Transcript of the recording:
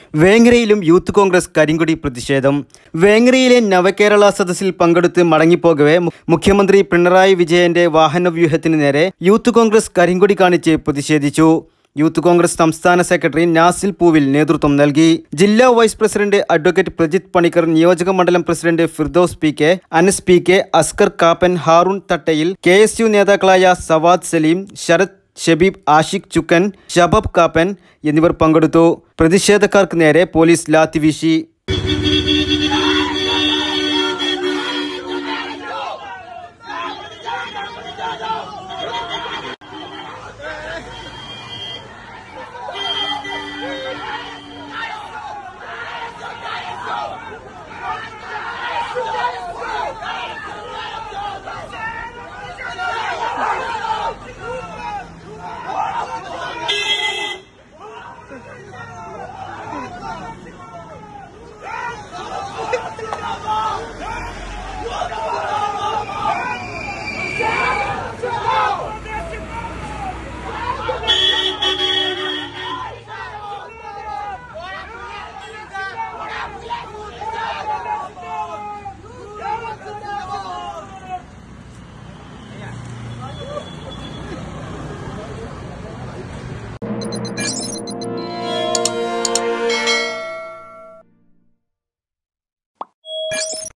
വേങ്ങരയിലും youth Congress കരിങ്കൊടി പ്രതിഷേധം വേങ്ങരയിലെ നവകേരള സദസ്സിൽ പങ്കെടുത്ത് മടങ്ങിപ്പോകവെ മു- മുഖ്യമന്ത്രി പിണറായി വിജയന്റെ വാഹനവ്യൂഹത്തിന് നേരെ യൂത്ത് കോൺഗ്രസ് കരിങ്കൊടി കാണിച്ച് പ്രതിഷേധിച്ചു യൂത്ത് കോൺഗ്രസ് സംസ്ഥാന സെക്രട്ടറി നാസിൽ പൂവിൽ നേതൃത്വം നൽകി ജില്ലാ vice president advocate Prajith Panicker നിയോജക മണ്ഡലം president Firdous P K Anas P K Askar Kappan Haroon Thattayil K S U നേതാക്കളായ സവാദ് സലീം ശരത് ഷബീബ് ആഷിഖ് ചുക്കൻ ഷബബ് കാപ്പൻ എന്നിവർ പങ്കെടുത്തു പ്രതിഷേധക്കാർക്ക് നേരെ പോലീസ് ലാത്തി വീശി